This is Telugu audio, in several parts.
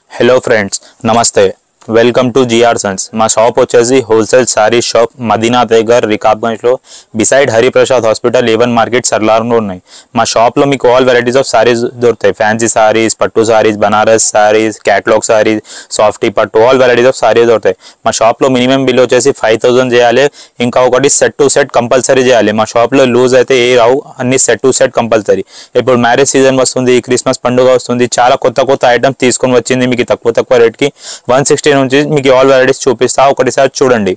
హలో ఫ్రెండ్స్ నమస్తే వెల్కమ్ టు జిఆర్ సన్స్ మా షాప్ వచ్చేసి హోల్సేల్ శారీ షాప్ మదీనా దగ్గర రికాబ్గంజ్లో beside Hariprasad hospital A one market సర్లార్లో ఉన్నాయి మా షాప్లో మీకు ఆల్ వెరైటీస్ ఆఫ్ శారీస్ దొరుకుతాయి ఫ్యాన్సీ శారీస్ పట్టు శారీస్ బనారస్ శారీస్ క్యాట్లాగ్ శారీస్ సాఫ్టీ పట్టు ఆల్ వెరైటీస్ ఆఫ్ శారీస్ దొరుకుతాయి మా షాప్లో మినిమం బిల్ వచ్చేసి ఫైవ్ థౌసండ్ చేయాలి ఇంకా ఒకటి సెట్ టు సెట్ కంపల్సరీ చేయాలి మా షాప్లో లూజ్ అయితే ఏ రావు అన్ని సెట్ టు సెట్ కంపల్సరీ ఇప్పుడు మ్యారేజ్ సీజన్ వస్తుంది క్రిస్మస్ పండుగ వస్తుంది చాలా కొత్త కొత్త ఐటమ్స్ తీసుకొని వచ్చింది మీకు తక్కువ తక్కువ రేట్కి వన్ సిక్స్టీ నుంచి మీకు ఆల్ వెరైటీస్ చూపిస్తా ఒకటిసారి చూడండి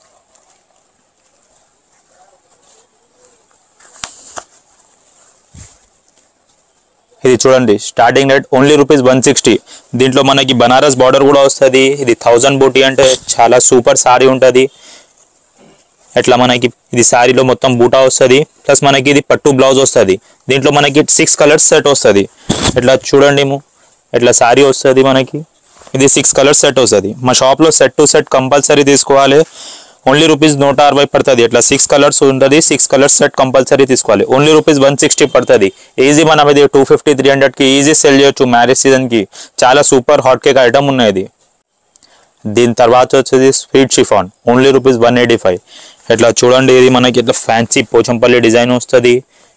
ఇది చూడండి starting rate only rupees one sixty దీంట్లో మనకి బనారస్ బార్డర్ కూడా వస్తుంది ఇది థౌజండ్ బూటీ అంటే చాలా సూపర్ సారీ ఉంటుంది ఎట్లా మనకి ఇది శారీలో మొత్తం బూటా వస్తుంది ప్లస్ మనకి ఇది పట్టు బ్లౌజ్ వస్తుంది దీంట్లో మనకి సిక్స్ కలర్స్ సెట్ వస్తుంది ఎట్లా చూడండి ము ఎట్లా శారీ వస్తుంది మనకి ఇది సిక్స్ కలర్స్ సెట్ వస్తుంది మా షాప్లో సెట్ టు సెట్ కంపల్సరీ తీసుకోవాలి ఓన్లీ రూపీస్ నూట అరవై పడుతుంది ఇట్లా సిక్స్ కలర్స్ ఉంటుంది సిక్స్ కలర్స్ సెట్ కంపల్సరీ తీసుకోవాలి ఓన్లీ రూపీస్ వన్ సిక్స్టీ పడుతుంది ఈజీ మనం ఇది టూ ఫిఫ్టీ త్రీ హండ్రెడ్కి ఈజీ సెల్ చేయొచ్చు మ్యారేజ్ సీజన్కి చాలా సూపర్ హాట్ కేక్ ఐటమ్ ఉన్నాయి ఇది దీని తర్వాత వచ్చేది sweet chiffon only rupees one eighty five ఇట్లా చూడండి ఇది మనకి ఇట్లా ఫ్యాన్సీ పోచంపల్లి డిజైన్ వస్తుంది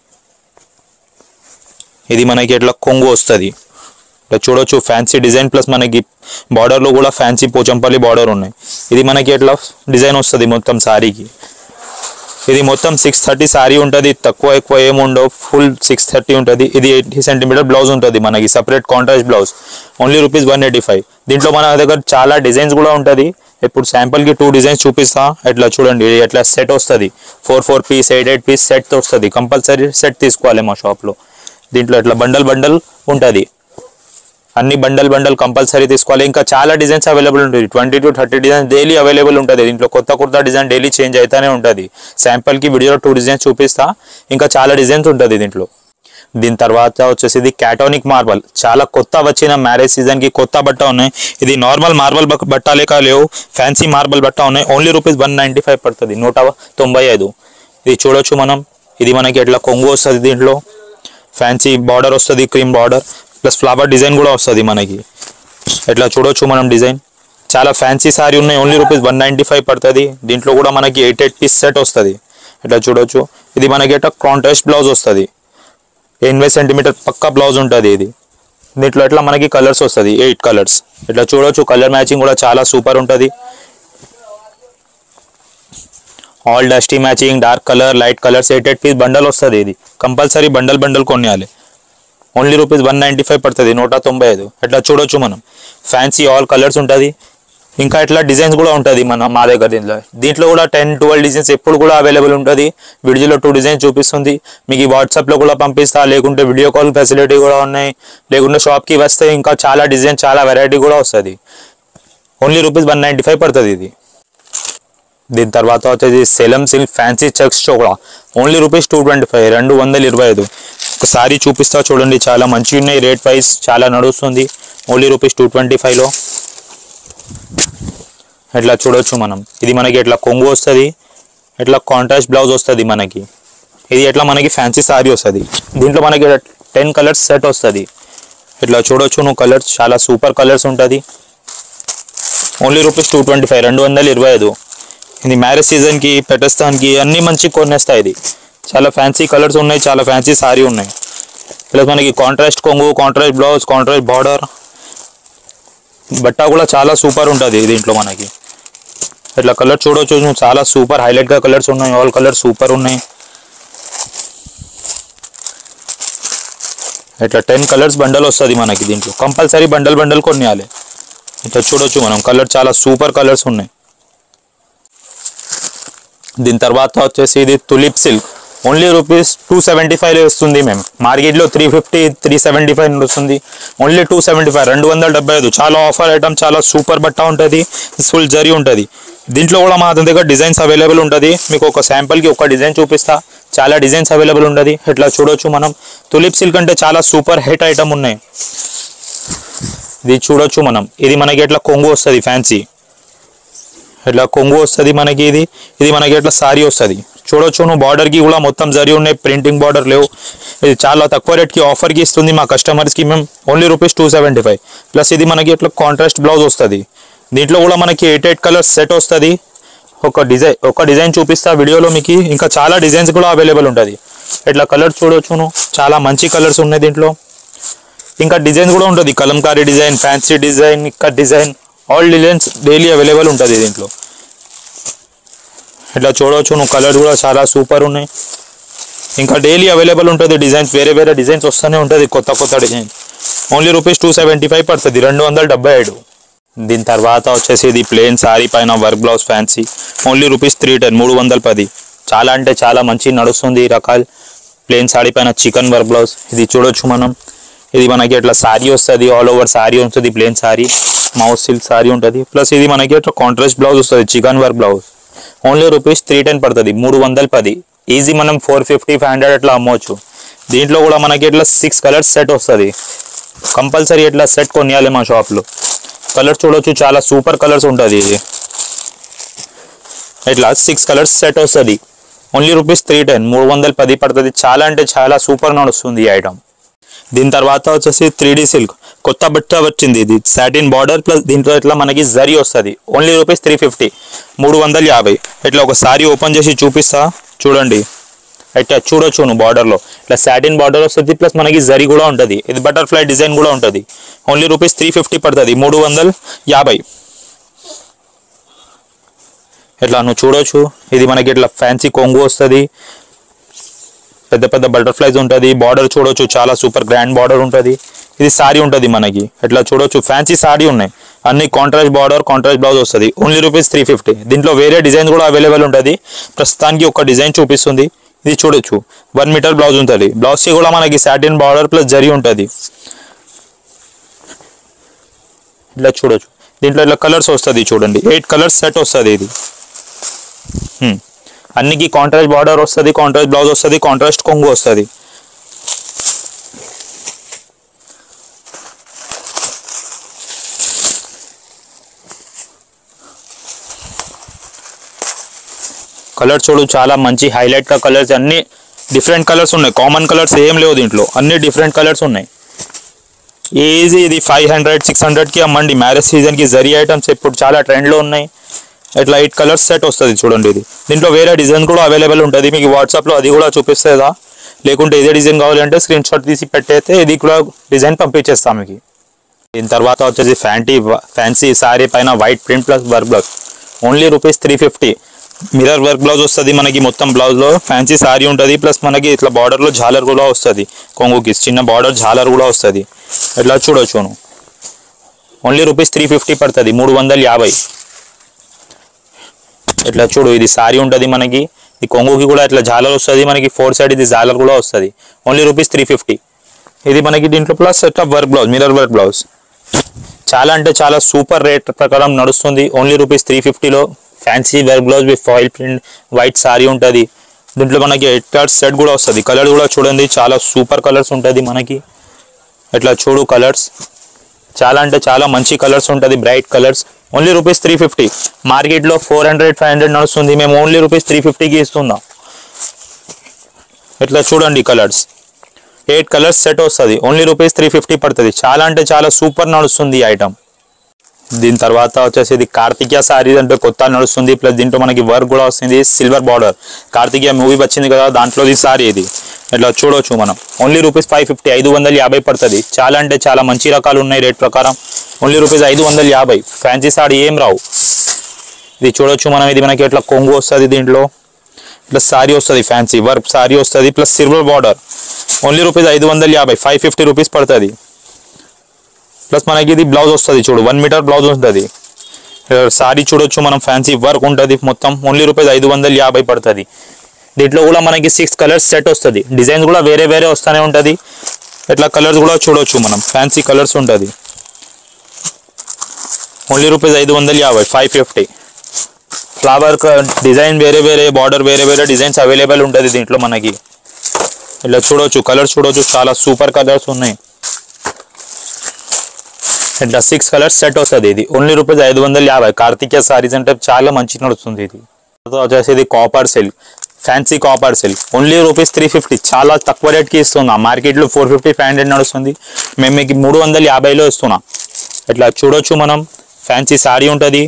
ఇది మనకి ఇట్లా కొంగు వస్తుంది ఇట్లా చూడొచ్చు ఫ్యాన్సీ డిజైన్ ప్లస్ మనకి బార్డర్లో కూడా ఫ్యాన్సీ పోచంపల్లి బార్డర్ ఉన్నాయి ఇది మనకి ఇట్లా డిజైన్ వస్తుంది మొత్తం శారీకి ఇది మొత్తం సిక్స్ థర్టీ శారీ ఉంటుంది తక్కువ ఎక్కువ ఏముండవు ఫుల్ సిక్స్ థర్టీ ఉంటుంది ఇది ఎయిటీ సెంటీమీటర్ బ్లౌజ్ ఉంటుంది మనకి separate contrast blouse only rupees one eighty five దీంట్లో మన దగ్గర చాలా డిజైన్స్ కూడా ఉంటుంది ఇప్పుడు శాంపుల్కి టూ డిజైన్స్ చూపిస్తా ఎట్లా చూడండి ఇది ఎట్లా సెట్ వస్తుంది four four piece eight eight piece set వస్తుంది కంపల్సరీ సెట్ తీసుకోవాలి మా షాప్లో దీంట్లో ఇట్లా బండల్ బండల్ ఉంటుంది అన్ని బండల్ బండల్ కంపల్సరీ తీసుకోవాలి ఇంకా చాలా డిజైన్స్ అవైలబుల్ ఉంటుంది twenty to thirty designs daily available ఉంటుంది దీంట్లో కొత్త కొత్త డిజైన్ డైలీ చేంజ్ అవుతానే ఉంటుంది శాంపుల్కి వీడియోలో టూ డిజైన్స్ చూపిస్తా ఇంకా చాలా డిజైన్స్ ఉంటుంది దీంట్లో దీని తర్వాత వచ్చేసి ఇది క్యాటోనిక్ మార్బల్ చాలా కొత్త వచ్చిన మ్యారేజ్ సీజన్కి కొత్త బట్ట ఉన్నాయి ఇది నార్మల్ మార్బల్ బట్ట లేక లేవు ఫ్యాన్సీ మార్బల్ బట్ట ఉన్నాయి only rupees one ninety five పడుతుంది నూట తొంభై ఐదు ఇది చూడొచ్చు మనం ఇది మనకి ఎట్లా కొంగు వస్తుంది దీంట్లో ఫ్యాన్సీ బార్డర్ వస్తుంది cream border plus flower design కూడా వస్తుంది మనకి ఎట్లా చూడొచ్చు మనం డిజైన్ చాలా ఫ్యాన్సీ సారీ ఉన్నాయి only rupees one ninety five పడుతుంది దీంట్లో కూడా మనకి ఎయిట్ ఎయిట్ పీస్ సెట్ వస్తుంది ఇట్లా చూడొచ్చు ఇది మనకి ఎట్లా కాంట్రాస్ట్ బ్లౌజ్ వస్తుంది ఎనభై సెంటీమీటర్ పక్క బ్లౌజ్ ఉంటుంది ఇది దీంట్లో ఎట్లా మనకి కలర్స్ వస్తుంది ఎయిట్ కలర్స్ ఇట్లా చూడొచ్చు కలర్ మ్యాచింగ్ కూడా చాలా సూపర్ ఉంటుంది all dusty matching dark colour light colours eight eight piece bundle వస్తుంది ఇది కంపల్సరీ బండల్ బండల్ కొనియాలి only rupees one ninety five పడుతుంది నూట తొంభై ఐదు ఇట్లా చూడొచ్చు మనం ఫ్యాన్సీ ఆల్ కలర్స్ ఉంటుంది ఇంకా ఇట్లా డిజైన్స్ కూడా ఉంటుంది మన మా దగ్గర దీంట్లో దీంట్లో కూడా టెన్ ట్వెల్వ్ డిజైన్స్ ఎప్పుడు కూడా అవైలబుల్ ఉంటుంది వీడియోలో టూ డిజైన్స్ చూపిస్తుంది మీకు ఈ వాట్సాప్లో కూడా పంపిస్తా లేకుంటే వీడియో కాల్ ఫెసిలిటీ కూడా ఉన్నాయి లేకుంటే షాప్కి వస్తే ఇంకా చాలా డిజైన్ చాలా వెరైటీ కూడా వస్తుంది only rupees one ninety five పడుతుంది ఇది దీని తర్వాత వచ్చేసి సెలం సిల్క్ ఫ్యాన్సీ చెక్స్ కూడా only rupees two twenty five రెండు వందల ఇరవై ఐదు ఒకసారి చూపిస్తా చూడండి చాలా మంచిగా ఉన్నాయి రేట్ వైజ్ చాలా నడుస్తుంది ఓన్లీ రూపీస్ టూ ట్వంటీ ఫైవ్లో ఇట్లా చూడొచ్చు మనం ఇది మనకి ఎట్లా కొంగు వస్తుంది ఇట్లా కాంట్రాస్ట్ బ్లౌజ్ వస్తుంది మనకి ఇది ఎట్లా మనకి ఫ్యాన్సీ సారీ వస్తుంది దీంట్లో మనకి టెన్ కలర్స్ సెట్ వస్తుంది ఇట్లా చూడొచ్చు నువ్వు కలర్స్ చాలా సూపర్ కలర్స్ ఉంటుంది only rupees two twenty five రెండు వందల ఇరవై ఐదు ఇది మ్యారేజ్ సీజన్కి పెట్టేస్తానికి అన్ని మంచి కొనేస్తాయి ఇది చాలా ఫ్యాన్సీ కలర్స్ ఉన్నాయి చాలా ఫ్యాన్సీ సారీ ఉన్నాయి ప్లస్ మనకి కాంట్రాస్ట్ కొంగు కాంట్రాస్ట్ బ్లౌజ్ కాంట్రాస్ట్ బార్డర్ బట్ట కూడా చాలా సూపర్ ఉంటుంది దీంట్లో మనకి ఇట్లా కలర్ చూడొచ్చు నువ్వు చాలా సూపర్ హైలైట్గా కలర్స్ ఉన్నాయి ఆల్ కలర్స్ సూపర్ ఉన్నాయి ఇట్లా టెన్ కలర్స్ బండల్ వస్తుంది మనకి దీంట్లో కంపల్సరీ బండల్ బండల్ కొనియాలి ఇట్లా చూడొచ్చు మనం కలర్ చాలా సూపర్ కలర్స్ ఉన్నాయి దీని తర్వాత వచ్చేసి ఇది tulip silk only rupees two seventy five వస్తుంది మేము మార్కెట్లో three fifty three seventy five వస్తుంది ఓన్లీ టూ సెవెంటీ ఫైవ్ రెండు వందల డెబ్బై ఐదు చాలా ఆఫర్ ఐటమ్ చాలా సూపర్ బట్ట ఉంటుంది ఫుల్ జరీ ఉంటుంది దీంట్లో కూడా మా దగ్గర డిజైన్స్ అవైలబుల్ ఉంటుంది మీకు ఒక శాంపుల్కి ఒక డిజైన్ చూపిస్తా చాలా డిజైన్స్ అవైలబుల్ ఉంటుంది ఇట్లా చూడొచ్చు మనం తులిప్ సిల్క్ అంటే చాలా సూపర్ హిట్ ఐటమ్ ఉన్నాయి ఇది చూడొచ్చు మనం ఇది మనకి ఎట్లా కొంగు వస్తుంది ఫ్యాన్సీ ఇట్లా కొంగు వస్తుంది మనకి ఇది ఇది మనకి ఇట్లా సారీ వస్తుంది చూడొచ్చు నువ్వు border కి కూడా మొత్తం జరి ఉన్నాయి ప్రింటింగ్ బార్డర్ లేవు ఇది చాలా తక్కువ రేట్కి ఆఫర్కి ఇస్తుంది మా కస్టమర్స్కి మేము only rupees two seventy five plus ఇది మనకి ఇట్లా కాంట్రాస్ట్ బ్లౌజ్ వస్తుంది దీంట్లో కూడా మనకి ఎయిట్ ఎయిట్ కలర్స్ సెట్ వస్తుంది ఒక డిజైన్ ఒక డిజైన్ చూపిస్తా వీడియోలో మీకు ఇంకా చాలా డిజైన్స్ కూడా అవైలబుల్ ఉంటుంది ఇట్లా కలర్స్ చూడొచ్చును చాలా మంచి కలర్స్ ఉన్నాయి దీంట్లో ఇంకా డిజైన్స్ కూడా ఉంటుంది కలంకారీ డిజైన్ ఫ్యాన్సీ డిజైన్ ఇంకా design all designs daily available ఉంటుంది దీంట్లో ఇట్లా చూడవచ్చు నువ్వు కలర్ కూడా చాలా సూపర్ ఉన్నాయి ఇంకా డైలీ అవైలబుల్ ఉంటుంది డిజైన్స్ వేరే వేరే డిజైన్స్ వస్తూనే ఉంటుంది కొత్త కొత్త design only rupees two seventy five పడుతుంది రెండు వందల డెబ్బై ఐదు దీని తర్వాత వచ్చేసి ఇది ప్లేన్ శారీ పైన work blouse fancy only rupees three ten మూడు వందల పది చాలా అంటే చాలా మంచి నడుస్తుంది ఈ రకాలు ప్లేన్ శారీ పైన చికెన్ వర్క్ బ్లౌజ్ ఇది చూడొచ్చు మనం ఇది మనకి ఇట్లా శారీ వస్తుంది ఆల్ ఓవర్ శారీ వస్తుంది plain sari mouse silk sari ఉంటుంది ప్లస్ ఇది మనకి ఇట్లా కాంట్రాస్ట్ బ్లౌజ్ వస్తుంది chikan work blouse only rupees three ten పడుతుంది మూడు వందల పది ఈజీ మనం ఫోర్ ఫిఫ్టీ ఫైవ్ హండ్రెడ్ అట్లా అమ్మవచ్చు దీంట్లో కూడా మనకి ఇట్లా సిక్స్ కలర్స్ సెట్ వస్తుంది కంపల్సరీ ఇట్లా సెట్ కొనియాలి మా షాప్లో కలర్స్ చూడొచ్చు చాలా సూపర్ కలర్స్ ఉంటుంది ఇది ఇట్లా సిక్స్ కలర్స్ సెట్ వస్తుంది ఓన్లీ రూపీస్ త్రీ టెన్ మూడు వందల పది పడుతుంది చాలా అంటే చాలా సూపర్ నడుస్తుంది ఈ ఐటమ్ దీని తర్వాత వచ్చేసి త్రీ డి సిల్క్ కొత్త బట్ట వచ్చింది ఇది సాటిన్ బార్డర్ ప్లస్ దీంట్లో ఇట్లా మనకి జరీ వస్తుంది ఓన్లీ రూపీస్ త్రీ ఫిఫ్టీ మూడు వందల యాభై ఇట్లా ఒక సారీ ఓపెన్ చేసి చూపిస్తా చూడండి ఇట్లా చూడొచ్చు నువ్వు బార్డర్లో ఇట్లా సాటిన్ బార్డర్ వస్తుంది ప్లస్ మనకి జరీ కూడా ఉంటుంది ఇది బటర్ఫ్లై డిజైన్ కూడా ఉంటుంది ఓన్లీ రూపీస్ త్రీ ఫిఫ్టీ పడుతుంది మూడు వందల యాభై ఇట్లా నువ్వు చూడొచ్చు ఇది మనకి ఇట్లా ఫ్యాన్సీ కొంగు వస్తుంది పెద్ద పెద్ద బటర్ఫ్లైస్ ఉంటుంది బార్డర్ చూడొచ్చు చాలా సూపర్ గ్రాండ్ బార్డర్ ఉంటుంది ఇది సారీ ఉంటుంది మనకి ఇట్లా చూడొచ్చు ఫ్యాన్సీ సారీ ఉన్నాయి అన్ని కాంట్రాస్ట్ బార్డర్ కాంట్రాస్ట్ బ్లౌజ్ వస్తుంది ఓన్లీ రూపీస్ త్రీ ఫిఫ్టీ దీంట్లో వేరే డిజైన్ కూడా అవైలబుల్ ఉంటుంది ప్రస్తుతానికి ఒక డిజైన్ చూపిస్తుంది ఇది చూడొచ్చు వన్ మీటర్ బ్లౌజ్ ఉంటుంది బ్లౌజ్కి కూడా మనకి సాటిన్ బార్డర్ ప్లస్ జరీ ఉంటుంది ఇట్లా చూడొచ్చు దీంట్లో ఇట్లా కలర్స్ వస్తుంది చూడండి ఎయిట్ కలర్స్ సెట్ వస్తుంది ఇది హ్మ్. అన్నికి కాంట్రాస్ట్ బార్డర్ వస్తుంది కాంట్రాస్ట్ బ్లౌజ్ వస్తుంది కాంట్రాస్ట్ కొంగు వస్తుంది కలర్ చూడు చాలా మంచి హైలైట్ గా కలర్స్ అన్ని డిఫరెంట్ కలర్స్ ఉన్నాయి కామన్ కలర్స్ ఏం లేవు దీంట్లో అన్ని డిఫరెంట్ కలర్స్ ఉన్నాయి ఈజీ ఇది ఫైవ్ హండ్రెడ్ సిక్స్ హండ్రెడ్కి అమ్మండి మ్యారేజ్ సీజన్కి జరీ ఐటమ్స్ ఇప్పుడు చాలా ట్రెండ్లో ఉన్నాయి ఇట్లా ఎయిట్ కలర్స్ సెట్ వస్తుంది చూడండి ఇది దీంట్లో వేరే డిజైన్ కూడా అవైలబుల్ ఉంటుంది మీకు వాట్సాప్లో అది కూడా చూపిస్తుందా లేకుంటే ఇదే డిజైన్ కావాలంటే స్క్రీన్ షాట్ తీసి పెట్టయితే ఇది కూడా డిజైన్ పంపించేస్తాం మీకు దీని తర్వాత వచ్చేసి ఫ్యాంటీ ఫ్యాన్సీ శారీ పైన white print plus work blouse only rupees three fifty mirror work blouse వస్తుంది మనకి మొత్తం బ్లౌజ్లో ఫ్యాన్సీ శారీ ఉంటుంది ప్లస్ మనకి ఇట్లా బార్డర్లో జాలర్ కూడా వస్తుంది కొంగుకి చిన్న బార్డర్ జాలర్ కూడా వస్తుంది ఇట్లా చూడొచ్చును ఓన్లీ రూపీస్ త్రీ ఫిఫ్టీ పడుతుంది మూడు వందల యాభై ఇట్లా చూడు ఇది సారీ ఉంటుంది మనకి ఈ కొంగుకి కూడా ఇట్లా జాలర్ వస్తుంది మనకి ఫోర్ సైడ్ ఇది జాలర్ కూడా వస్తుంది ఓన్లీ రూపీస్ త్రీ ఫిఫ్టీ ఇది మనకి దీంట్లో ప్లస్ ఇట్లా work blouse mirror work blouse చాలా అంటే చాలా సూపర్ రేట్ ప్రకారం నడుస్తుంది ఓన్లీ రూపీస్ త్రీ ఫిఫ్టీలో fancy work blouse with foil print white sari ఉంటుంది దీంట్లో మనకి ఎయిట్ కలర్స్ సెట్ కూడా వస్తుంది కలర్ కూడా చూడండి చాలా సూపర్ కలర్స్ ఉంటుంది మనకి ఇట్లా చూడు కలర్స్ చాలా అంటే చాలా మంచి కలర్స్ ఉంటుంది bright colours only rupees three fifty మార్కెట్లో ఫోర్ హండ్రెడ్ ఫైవ్ హండ్రెడ్ నడుస్తుంది మేము ఓన్లీ రూపీస్ త్రీ ఫిఫ్టీకి ఇస్తున్నాం ఇట్లా చూడండి కలర్స్ ఎయిట్ కలర్స్ సెట్ వస్తుంది ఓన్లీ రూపీస్ త్రీ ఫిఫ్టీ పడుతుంది చాలా అంటే చాలా సూపర్ నడుస్తుంది ఈ ఐటమ్ దీని తర్వాత వచ్చేసి ఇది కార్తికేయ సారీ అంటే కొత్త నడుస్తుంది ప్లస్ దీంట్లో మనకి వర్క్ కూడా వస్తుంది సిల్వర్ బార్డర్ కార్తికేయ మూవీ వచ్చింది కదా దాంట్లో ఈ సారీ ఇది ఇట్లా చూడొచ్చు మనం ఓన్లీ రూపీస్ ఫైవ్ ఫిఫ్టీ ఐదు వందల యాభై పడుతుంది చాలా అంటే చాలా మంచి రకాలు ఉన్నాయి రేట్ ప్రకారం ఓన్లీ రూపీస్ ఐదు వందల యాభై ఫ్యాన్సీ సారీ ఏం రావు ఇది చూడొచ్చు మనం ఇది మనకి ఇట్లా కొంగు వస్తుంది దీంట్లో ఇట్లా సారీ వస్తుంది ఫ్యాన్సీ వర్క్ సారీ వస్తుంది plus silver border only rupees ఐదు వందల యాభై ఫైవ్ ఫిఫ్టీ రూపీస్ పడుతుంది ప్లస్ మనకి ఇది బ్లౌజ్ వస్తుంది చూడు వన్ మీటర్ బ్లౌజ్ ఉంటుంది సారీ చూడొచ్చు మనం ఫ్యాన్సీ వర్క్ ఉంటుంది మొత్తం ఓన్లీ రూపీస్ ఐదు వందల యాభై పడుతుంది దీంట్లో కూడా మనకి సిక్స్ కలర్స్ సెట్ వస్తుంది డిజైన్ కూడా వేరే వేరే వస్తూనే ఉంటుంది ఇట్లా కలర్స్ కూడా చూడొచ్చు మనం ఫ్యాన్సీ కలర్స్ ఉంటుంది ఓన్లీ రూపీస్ ఐదు వందల యాభై ఫైవ్ ఫిఫ్టీ ఫ్లవర్ డిజైన్ వేరే వేరే బార్డర్ వేరే వేరే డిజైన్స్ అవైలబుల్ ఉంటుంది దీంట్లో మనకి ఇలా చూడొచ్చు కలర్స్ చూడొచ్చు చాలా సూపర్ కలర్స్ ఉన్నాయి ఇట్లా సిక్స్ కలర్స్ సెట్ వస్తుంది ఇది ఓన్లీ రూపీస్ ఐదు వందల యాభై కార్తికేయ సారీస్ అంటే చాలా మంచి నడుస్తుంది ఇది తర్వాత వచ్చేసి ఇది copper silk fancy copper silk only rupees three fifty చాలా తక్కువ రేట్కి ఇస్తున్నా మార్కెట్లో ఫోర్ ఫిఫ్టీ ఫైవ్ హండ్రెడ్ నడుస్తుంది మేము మీకు మూడు వందల యాభైలో ఇస్తున్నా ఇట్లా చూడొచ్చు మనం ఫ్యాన్సీ సారీ ఉంటుంది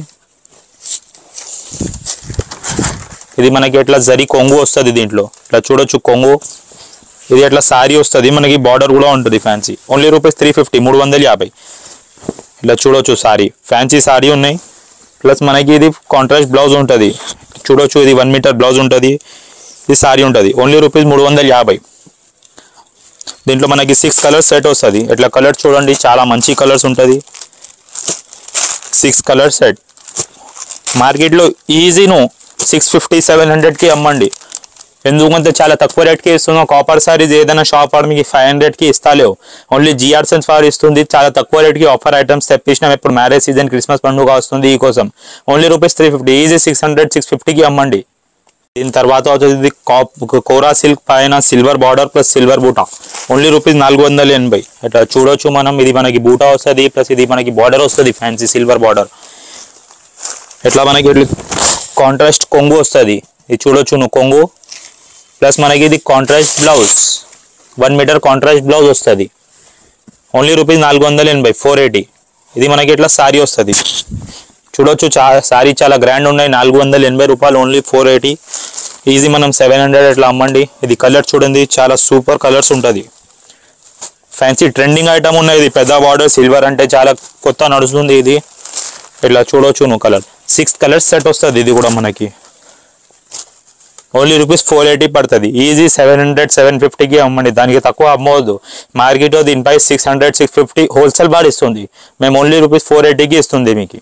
ఇది మనకి ఇట్లా జరి కొంగు వస్తుంది దీంట్లో ఇట్లా చూడొచ్చు కొంగు ఇది అట్లా సారీ వస్తుంది మనకి బార్డర్ కూడా ఉంటుంది fancy only rupees three fifty మూడు వందల యాభై ఇలా చూడొచ్చు సారీ ఫ్యాన్సీ సారీ ఉన్నాయి ప్లస్ మనకి ఇది కాంట్రాస్ట్ బ్లౌజ్ ఉంటుంది చూడొచ్చు ఇది వన్ మీటర్ బ్లౌజ్ ఉంటుంది ఇది సారీ ఉంటుంది ఓన్లీ రూపీస్ మూడు వందల యాభై దీంట్లో మనకి సిక్స్ కలర్స్ సెట్ వస్తుంది ఇట్లా కలర్ చూడండి చాలా మంచి కలర్స్ ఉంటుంది సిక్స్ కలర్ సెట్ మార్కెట్లో ఈజీను సిక్స్ ఫిఫ్టీ సెవెన్ హండ్రెడ్కి అమ్మండి ఎందుకంటే చాలా తక్కువ రేట్కి ఇస్తున్నాం కాపర్ సారీస్ ఏదైనా షాప్ ఆడ మీకు ఫైవ్ హండ్రెడ్కి ఇస్తాలేవు ఓన్లీ జిఆర్సన్ సారీ ఇస్తుంది చాలా తక్కువ రేట్కి ఆఫర్ ఐటమ్స్ తెప్పించినాం ఇప్పుడు మ్యారేజ్ సీజన్ క్రిస్మస్ పండుగ వస్తుంది ఈ కోసం only rupees three fifty easy six hundred six ఫిఫ్టీకి అమ్మండి దీని తర్వాత వచ్చేది కాప్ కోరా సిల్క్ పైన సిల్వర్ బార్డర్ ప్లస్ సిల్వర్ బూటా ఓన్లీ రూపీస్ నాలుగు వందల ఎనభై ఇట్లా చూడొచ్చు మనం ఇది మనకి బూటా వస్తుంది ప్లస్ ఇది మనకి బార్డర్ వస్తుంది ఫ్యాన్సీ సిల్వర్ బార్డర్ ఇట్లా మనకి కాంట్రాస్ట్ కొంగు వస్తుంది ఇది చూడొచ్చు నువ్వు కొంగు ప్లస్ మనకి ఇది contrast blouse one metre contrast blouse వస్తుంది ఓన్లీ రూపీస్ నాలుగు వందల ఎనభై ఫోర్ ఎయిటీ ఇది మనకి ఇట్లా సారీ వస్తుంది చూడొచ్చు చా సారీ చాలా గ్రాండ్ ఉన్నాయి నాలుగు వందల ఎనభై రూపాయలు ఓన్లీ ఫోర్ ఎయిటీ ఈజీ మనం సెవెన్ హండ్రెడ్ అట్లా అమ్మండి ఇది కలర్ చూడండి చాలా సూపర్ కలర్స్ ఉంటుంది ఫ్యాన్సీ ట్రెండింగ్ ఐటమ్ ఉన్నాయి ఇది పెద్ద బార్డర్ సిల్వర్ అంటే చాలా కొత్త నడుస్తుంది ఇది ఇట్లా చూడొచ్చు నువ్వు కలర్ సిక్స్ కలర్స్ సెట్ వస్తుంది ఇది కూడా మనకి ఓన్లీ రూపీస్ ఫోర్ ఎయిటీ పడుతుంది ఈజీ సెవెన్ హండ్రెడ్ సెవెన్ ఫిఫ్టీకి అమ్మండి దానికి తక్కువ అమ్మవద్దు మార్కెట్లో దీనిపై six hundred six fifty wholesale బార్ ఇస్తుంది మేము ఓన్లీ రూపీస్ ఫోర్ ఎయిటీకి ఇస్తుంది మీకు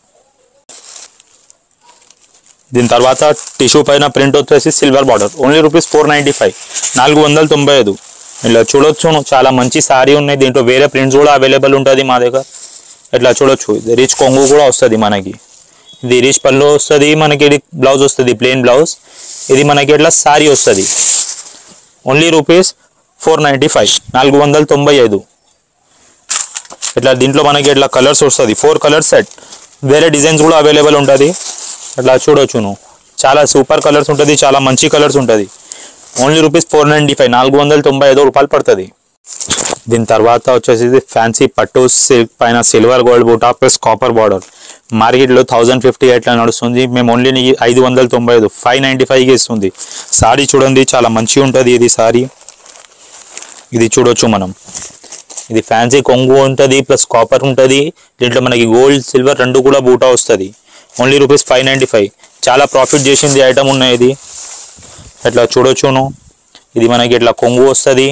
దీని తర్వాత టిష్యూ పైన ప్రింట్ వచ్చేసి silver border only rupees four ninety five నాలుగు వందల తొంభై ఐదు ఇలా చూడొచ్చు చాలా మంచి సారీ ఉన్నాయి దీంట్లో వేరే ప్రింట్స్ కూడా అవైలబుల్ ఉంటుంది మా దగ్గర ఇట్లా చూడొచ్చు ఇది రిచ్ కొంగు కూడా వస్తుంది మనకి ఇది రిచ్ పళ్ళు వస్తుంది మనకి ఇది బ్లౌజ్ వస్తుంది ప్లెయిన్ బ్లౌజ్ ఇది మనకి ఇట్లా సారీ వస్తుంది only rupees four ninety five నాలుగు వందల తొంభై ఐదు ఇట్లా దీంట్లో మనకి ఇట్లా కలర్స్ వస్తుంది ఫోర్ కలర్స్ సెట్ వేరే డిజైన్స్ కూడా అవైలబుల్ ఉంటుంది ఇట్లా చూడొచ్చు నువ్వు చాలా సూపర్ కలర్స్ ఉంటుంది చాలా మంచి కలర్స్ ఉంటుంది only rupees four ninety five నాలుగు వందల తొంభై ఐదు రూపాయలు పడుతుంది దీని తర్వాత వచ్చేసి ఫ్యాన్సీ పట్టు సిల్క్ పైన సిల్వర్ గోల్డ్ బూటా ప్లస్ కాపర్ బార్డర్ మార్కెట్లో థౌజండ్ ఫిఫ్టీ ఎయిట్లో నడుస్తుంది మేము ఓన్లీ ఐదు వందల తొంభై ఐదు ఫైవ్ నైంటీ ఫైవ్కి ఇస్తుంది సారీ చూడండి చాలా మంచిగా ఉంటుంది ఇది సారీ ఇది చూడొచ్చు మనం ఇది ఫ్యాన్సీ కొంగు ఉంటుంది ప్లస్ కాపర్ ఉంటుంది దీంట్లో మనకి గోల్డ్ సిల్వర్ రెండు కూడా బూటా వస్తుంది only rupees five ninety five చాలా ప్రాఫిట్ చేసింది ఐటమ్ ఉన్నాయి ఇది ఇట్లా చూడొచ్చును ఇది మనకి ఇట్లా కొంగు వస్తుంది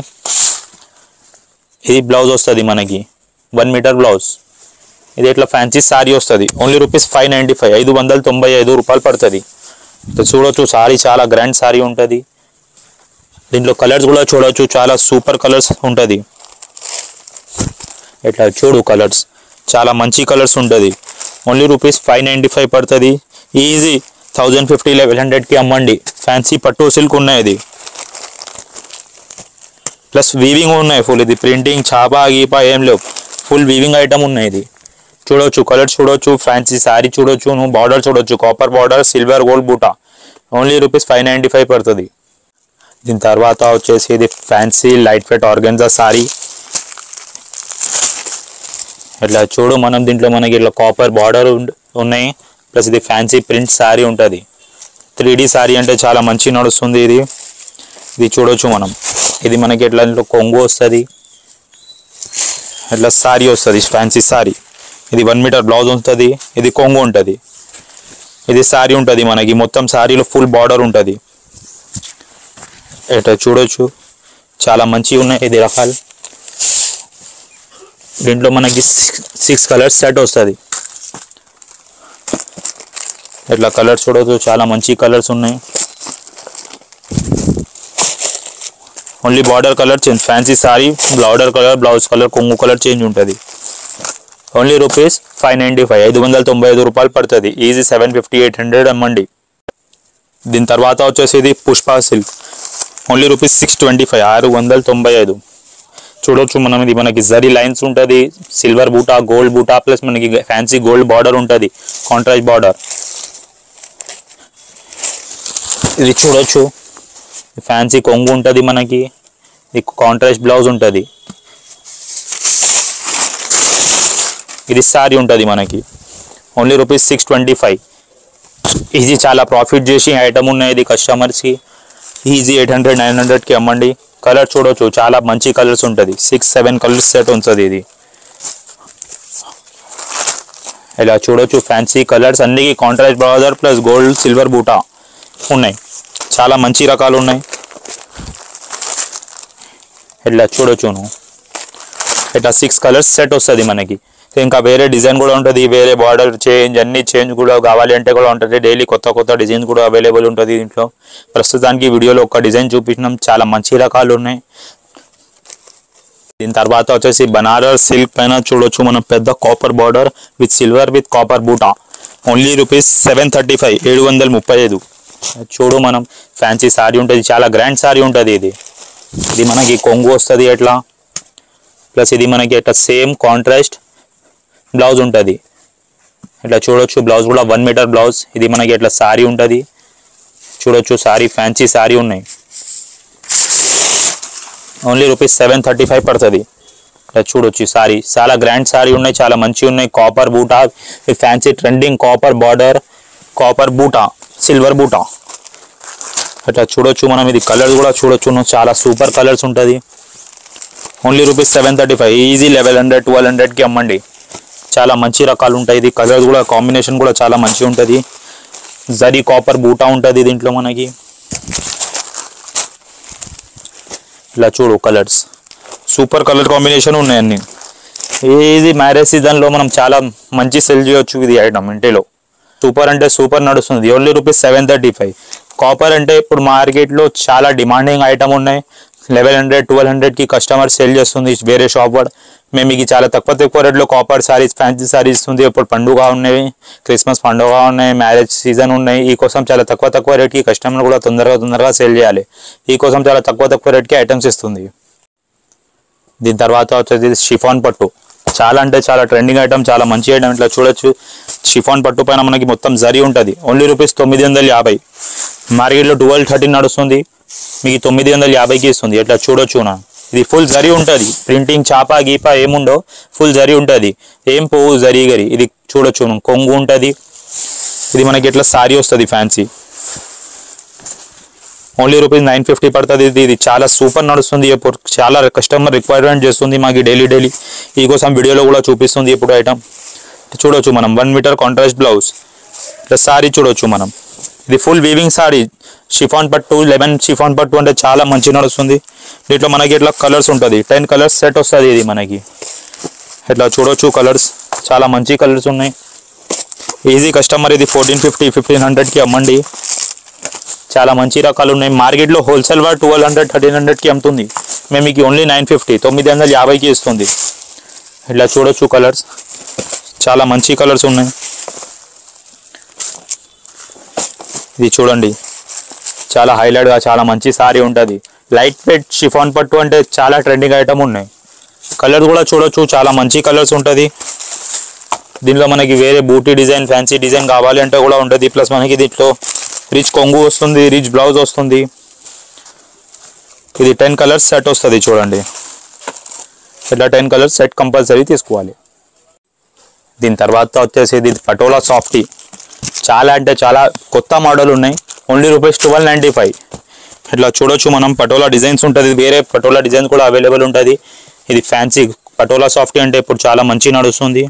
ఇది బ్లౌజ్ వస్తుంది మనకి వన్ మీటర్ బ్లౌజ్ ఇది ఇట్లా ఫ్యాన్సీ సారీ వస్తుంది only rupees five ninety five ఐదు వందల తొంభై ఐదు రూపాయలు పడుతుంది ఇట్లా చూడొచ్చు సారీ చాలా గ్రాండ్ సారీ ఉంటుంది దీంట్లో కలర్స్ కూడా చూడొచ్చు చాలా సూపర్ కలర్స్ ఉంటుంది ఇట్లా చూడు కలర్స్ చాలా మంచి కలర్స్ ఉంటుంది only rupees five ninety five పడుతుంది ఈజీ థౌజండ్ ఫిఫ్టీ లెవెన్ హండ్రెడ్కి అమ్మండి ఫ్యాన్సీ పట్టు సిల్క్ ఉన్నాయి ఇది ప్లస్ వీవింగ్ ఉన్నాయి ఫుల్ ఇది ప్రింటింగ్ చాపా గీపా ఏం లేవు ఫుల్ వీవింగ్ ఐటమ్ ఉన్నాయి ఇది చూడొచ్చు కలర్ చూడొచ్చు ఫ్యాన్సీ శారీ చూడొచ్చు నువ్వు బార్డర్ చూడొచ్చు కాపర్ బార్డర్ సిల్వర్ గోల్డ్ బూటా only rupees five ninety five పడుతుంది దీని తర్వాత వచ్చేసి ఇది fancy light weight organza sari ఇట్లా చూడు మనం దీంట్లో మనకి ఇట్లా కాపర్ బార్డర్ ఉన్నాయి ప్లస్ ఇది ఫ్యాన్సీ ప్రింట్ శారీ ఉంటుంది త్రీ డి శారీ అంటే చాలా మంచి నడుస్తుంది ఇది ఇది చూడొచ్చు మనం ఇది మనకి ఇట్లా ఇంట్లో కొంగు వస్తుంది ఇట్లా శారీ వస్తుంది ఫ్యాన్సీ శారీ ఇది వన్ మీటర్ బ్లౌజ్ ఉంటుంది ఇది కొంగు ఉంటుంది ఇది శారీ ఉంటుంది మనకి మొత్తం శారీలో ఫుల్ బార్డర్ ఉంటుంది ఇట్లా చూడొచ్చు చాలా మంచిగా ఉన్నాయి ఇది రకాలు దీంట్లో మనకి సిక్స్ కలర్స్ సెట్ వస్తుంది ఇట్లా కలర్స్ చూడొచ్చు చాలా మంచి కలర్స్ ఉన్నాయి only border colour change fancy sari border colour blouse colour కొంగు కలర్ చేంజ్ ఉంటుంది only rupees five ninety five ఐదు వందల తొంభై ఐదు రూపాయలు పడుతుంది easy seven fifty eight hundred అమ్మండి దీని తర్వాత వచ్చేసి ఇది Pushpa silk only rupees six twenty five ఆరు వందల తొంభై ఐదు చూడొచ్చు మనం ఇది మనకి జరీ లైన్స్ ఉంటుంది సిల్వర్ బూటా గోల్డ్ బూటా ప్లస్ మనకి ఫ్యాన్సీ గోల్డ్ బార్డర్ ఉంటుంది కాంట్రాస్ట్ బార్డర్ ఇది చూడొచ్చు ఫ్యాన్సీ కొంగు ఉంటుంది మనకి ఇది కాంట్రాస్ట్ బ్లౌజ్ ఉంటుంది ఇది సారీ ఉంటుంది మనకి only rupees six twenty five easy చాలా ప్రాఫిట్ చేసి ఐటమ్ ఉన్నాయి ఇది కస్టమర్స్కి ఈజీ ఎయిట్ హండ్రెడ్ నైన్ హండ్రెడ్కి అమ్మండి కలర్ చూడొచ్చు చాలా మంచి కలర్స్ ఉంటుంది సిక్స్ సెవెన్ కలర్స్ సెట్ ఉంటుంది ఇది ఇలా చూడొచ్చు ఫ్యాన్సీ కలర్స్ అన్నికి contrast blouse plus gold silver బూటా ఉన్నాయి చాలా మంచి రకాలు ఉన్నాయి ఇట్లా చూడొచ్చు నువ్వు ఇట్లా సిక్స్ కలర్స్ సెట్ వస్తుంది మనకి ఇంకా వేరే డిజైన్ కూడా ఉంటుంది వేరే బార్డర్ చేంజ్ అన్ని చేంజ్ కూడా కావాలి అంటే కూడా ఉంటుంది డైలీ కొత్త కొత్త డిజైన్స్ కూడా అవైలబుల్ ఉంటుంది దీంట్లో ప్రస్తుతానికి వీడియోలో ఒక డిజైన్ చూపించినాం చాలా మంచి రకాలు ఉన్నాయి దీని తర్వాత వచ్చేసి బనారస్ సిల్క్ పైన చూడొచ్చు మనం పెద్ద copper border with silver with copper బూటా only rupees seven thirty five ఏడు వందల ముప్పై ఐదు చూడు మనం ఫ్యాన్సీ సారీ ఉంటుంది చాలా గ్రాండ్ సారీ ఉంటుంది ఇది ఇది మనకి కొంగు వస్తుంది ఎట్లా ప్లస్ ఇది మనకి ఎట్లా సేమ్ కాంట్రాస్ట్ బ్లౌజ్ ఉంటుంది ఇట్లా చూడొచ్చు బ్లౌజ్ కూడా వన్ మీటర్ బ్లౌజ్ ఇది మనకి ఇట్లా సారీ ఉంటుంది చూడొచ్చు సారీ ఫ్యాన్సీ సారీ ఉన్నాయి only rupees seven thirty five పడుతుంది ఇట్లా చూడొచ్చు ఈ సారీ చాలా గ్రాండ్ సారీ ఉన్నాయి చాలా మంచి ఉన్నాయి కాపర్ బూటా ఈ fancy trending copper border copper బూటా సిల్వర్ బూటా ఇట్లా చూడొచ్చు మనం ఇది కలర్స్ కూడా చూడొచ్చు చాలా సూపర్ కలర్స్ ఉంటుంది only rupees seven thirty five easy eleven hundred twelve హండ్రెడ్కి అమ్మండి చాలా మంచి రకాలు ఉంటాయి ఇది కలర్స్ కూడా కాంబినేషన్ కూడా చాలా మంచిగా ఉంటుంది జరీ కాపర్ బూటా ఉంటుంది దీంట్లో మనకి ఇలా చూడు కలర్స్ సూపర్ కలర్ కాంబినేషన్ ఉన్నాయి అన్ని ఇది మ్యారేజ్ సీజన్లో మనం చాలా మంచి సెల్ చేయొచ్చు ఇది ఐటమ్ ఇంటిలో సూపర్ అంటే సూపర్ నడుస్తుంది only rupees seven thirty five copper అంటే ఇప్పుడు మార్కెట్లో చాలా డిమాండింగ్ ఐటమ్ ఉన్నాయి లెవెన్ హండ్రెడ్ ట్వెల్వ్ హండ్రెడ్కి కస్టమర్ సేల్ చేస్తుంది వేరే షాప్ వాడు మేము మీకు చాలా తక్కువ తక్కువ రేట్లో కాపర్ సారీస్ ఫ్యాన్సీ సారీస్ ఇస్తుంది ఇప్పుడు పండుగ ఉన్నాయి క్రిస్మస్ పండుగ ఉన్నాయి మ్యారేజ్ సీజన్ ఉన్నాయి ఈ కోసం చాలా తక్కువ తక్కువ రేట్కి కస్టమర్ కూడా తొందరగా తొందరగా సేల్ చేయాలి ఈ కోసం చాలా తక్కువ తక్కువ రేట్కి ఐటమ్స్ ఇస్తుంది దీని తర్వాత వచ్చేది షిఫాన్ పట్టు చాలా అంటే చాలా ట్రెండింగ్ ఐటమ్ చాలా మంచి ఐటమ్ ఇట్లా చూడొచ్చు షిఫాన్ పట్టు పైన మనకి మొత్తం జరీ ఉంటుంది ఓన్లీ రూపీస్ తొమ్మిది వందల యాభై మార్కెట్లో ట్వెల్వ్ థర్టీన్ నడుస్తుంది మీకు తొమ్మిది వందల యాభైకి ఇస్తుంది ఇట్లా చూడొచ్చు నా ఇది ఫుల్ జరీ ఉంటుంది ప్రింటింగ్ చాప గీప ఏముండో ఫుల్ జరీ ఉంటుంది ఏం పోవు జరీ గరి ఇది చూడొచ్చు నువ్వు కొంగు ఉంటుంది ఇది మనకి ఇట్లా సారీ వస్తుంది fancy only rupees nine fifty పడుతుంది ఇది ఇది చాలా సూపర్ నడుస్తుంది ఇప్పుడు చాలా కస్టమర్ రిక్వైర్మెంట్ చేస్తుంది మాకు డైలీ డైలీ ఈ కోసం వీడియోలో కూడా చూపిస్తుంది ఇప్పుడు ఐటమ్ చూడొచ్చు మనం వన్ మీటర్ కాంట్రాస్ట్ బ్లౌజ్ ఇట్లా సారీ చూడొచ్చు మనం ఇది ఫుల్ వీవింగ్ సారీ షిఫాన్ పట్టు లెమన్ షిఫాన్ పట్టు అంటే చాలా మంచి నడుస్తుంది దీంట్లో మనకి ఇట్లా కలర్స్ ఉంటుంది టెన్ కలర్స్ సెట్ వస్తుంది ఇది మనకి ఇట్లా చూడొచ్చు కలర్స్ చాలా మంచి కలర్స్ ఉన్నాయి ఈజీ కస్టమర్ ఇది ఫోర్టీన్ ఫిఫ్టీ ఫిఫ్టీన్ హండ్రెడ్కి అమ్మండి చాలా మంచి రకాలు ఉన్నాయి మార్కెట్లో హోల్సేల్ వాడు ట్వెల్వ్ హండ్రెడ్ థర్టీన్ హండ్రెడ్కి అమ్ముతుంది మేము మీకు ఓన్లీ నైన్ ఫిఫ్టీ తొమ్మిది వందల యాభైకి ఇస్తుంది ఇట్లా చూడొచ్చు కలర్స్ చాలా మంచి కలర్స్ ఉన్నాయి ఇది చూడండి చాలా హైలైట్గా చాలా మంచి సారీ ఉంటుంది లైట్ వెయిట్ షిఫాన్ పట్టు అంటే చాలా ట్రెండింగ్ ఐటమ్ ఉన్నాయి కలర్స్ కూడా చూడొచ్చు చాలా మంచి కలర్స్ ఉంటుంది దీనిలో మనకి వేరే బూటీ డిజైన్ ఫ్యాన్సీ డిజైన్ కావాలి అంటే కూడా ఉంటుంది ప్లస్ మనకి దీంట్లో రిచ్ కొంగు వస్తుంది రిచ్ బ్లౌజ్ వస్తుంది ఇది టెన్ కలర్స్ సెట్ వస్తుంది చూడండి ఇట్లా టెన్ కలర్స్ సెట్ కంపల్సరీ తీసుకోవాలి దీని తర్వాత వచ్చేసి ఇది పటోలా సాఫ్టీ చాలా అంటే చాలా కొత్త మోడల్ ఉన్నాయి only rupees twelve ninety five ఇట్లా చూడొచ్చు మనం పటోలా డిజైన్స్ ఉంటుంది వేరే పటోలా డిజైన్ కూడా అవైలబుల్ ఉంటుంది ఇది ఫ్యాన్సీ పటోలా సాఫ్టీ అంటే ఇప్పుడు చాలా మంచి నడుస్తుంది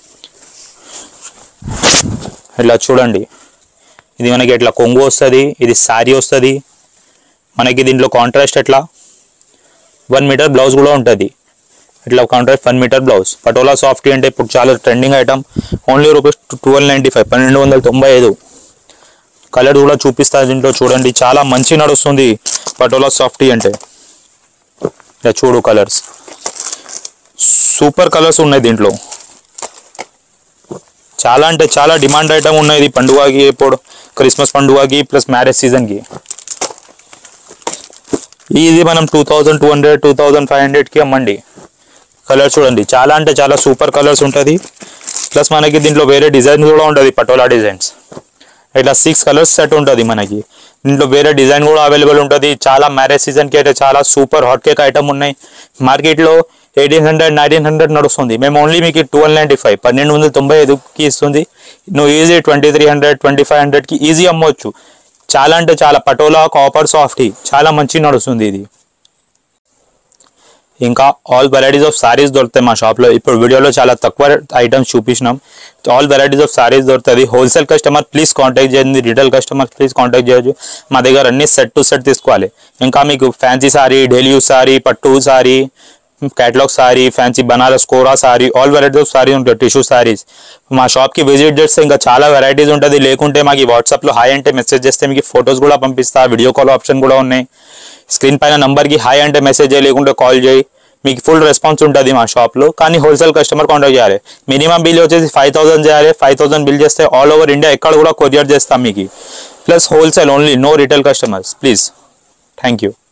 ఇట్లా చూడండి ఇది మనకి ఇట్లా కొంగు వస్తుంది ఇది శారీ వస్తుంది మనకి దీంట్లో కాంట్రాస్ట్ ఎట్లా వన్ మీటర్ బ్లౌజ్ కూడా ఉంటుంది ఇట్లా contrast one metre blouse patola సాఫ్టీ అంటే ఇప్పుడు చాలా trending item only rupees twelve ninety five పన్నెండు వందల తొంభై ఐదు కలర్ కూడా చూపిస్తా దీంట్లో చూడండి చాలా మంచి నడుస్తుంది పటోలా సాఫ్టీ అంటే ఇలా చూడు కలర్స్ సూపర్ కలర్స్ ఉన్నాయి దీంట్లో చాలా అంటే చాలా డిమాండ్ ఐటమ్ ఉన్నాయి ఇది పండుగకి ఇప్పుడు క్రిస్మస్ పండుగకి ప్లస్ మ్యారేజ్ సీజన్కి ఇది మనం two thousand two hundred two thousand five హండ్రెడ్కి అమ్మండి కలర్ చూడండి చాలా అంటే చాలా సూపర్ కలర్స్ ఉంటుంది ప్లస్ మనకి దీంట్లో వేరే డిజైన్స్ కూడా ఉంటుంది పటోలా డిజైన్స్ ఇట్లా సిక్స్ కలర్స్ సెట్ ఉంటుంది మనకి దీంట్లో వేరే డిజైన్ కూడా అవైలబుల్ ఉంటుంది చాలా మ్యారేజ్ సీజన్కి అయితే చాలా సూపర్ హాట్ కేక్ ఐటమ్ ఉన్నాయి మార్కెట్లో ఎయిటీన్ హండ్రెడ్ నైన్టీన్ హండ్రెడ్ నడుస్తుంది మేము ఓన్లీ మీకు ట్వెల్వ్ నైంటీ ఫైవ్ పన్నెండు వందల తొంభై ఐదుకి ఇస్తుంది నువ్వు easy twenty three hundred twenty five హండ్రెడ్కి ఈజీ అమ్మవచ్చు చాలా అంటే చాలా పటోలా కాపర్ సాఫ్ట్ చాలా మంచి నడుస్తుంది ఇది ఇంకా ఆల్ వెరైటీస్ ఆఫ్ సారీస్ దొరుకుతాయి మా షాప్లో ఇప్పుడు వీడియోలో చాలా తక్కువ ఐటమ్స్ చూపించినాం ఆల్ వెరైటీస్ ఆఫ్ సారీస్ దొరుకుతుంది హోల్సేల్ కస్టమర్ ప్లీజ్ కాంటాక్ట్ చేయండి రిటైల్ కస్టమర్ ప్లీజ్ కాంటాక్ట్ చేయొచ్చు మా దగ్గర అన్ని సెట్ టు సెట్ తీసుకోవాలి ఇంకా మీకు fancy sari daily use sari పట్టు సారీ క్యాటలాగ్ సారీ ఫ్యాన్సీ బనారస్ కోరా sari all varieties of sari ఉంటాయి టిష్యూ సారీస్ మా షాప్కి విజిట్ చేస్తే ఇంకా చాలా వెరైటీస్ ఉంటుంది లేకుంటే మాకు వాట్సాప్లో హాయ్ అంటే మెసేజ్ చేస్తే మీకు ఫొటోస్ కూడా పంపిస్తా వీడియో కాల్ ఆప్షన్ కూడా ఉన్నాయి స్క్రీన్ పైన నంబర్కి హాయ్ అంటే మెసేజ్ చేయి లేకుంటే కాల్ చేయి మీకు ఫుల్ రెస్పాన్స్ ఉంటుంది మా షాప్లో కానీ హోల్సేల్ కస్టమర్ కాంటాక్ట్ చేయాలి మినిమం బిల్ వచ్చేసి ఫైవ్ థౌసండ్ చేయాలి ఫైవ్ థౌసండ్ బిల్ చేస్తే ఆల్ ఓవర్ ఇండియా ఎక్కడ కూడా కొరియర్ చేస్తాం మీకు plus wholesale only no retail customers please thank you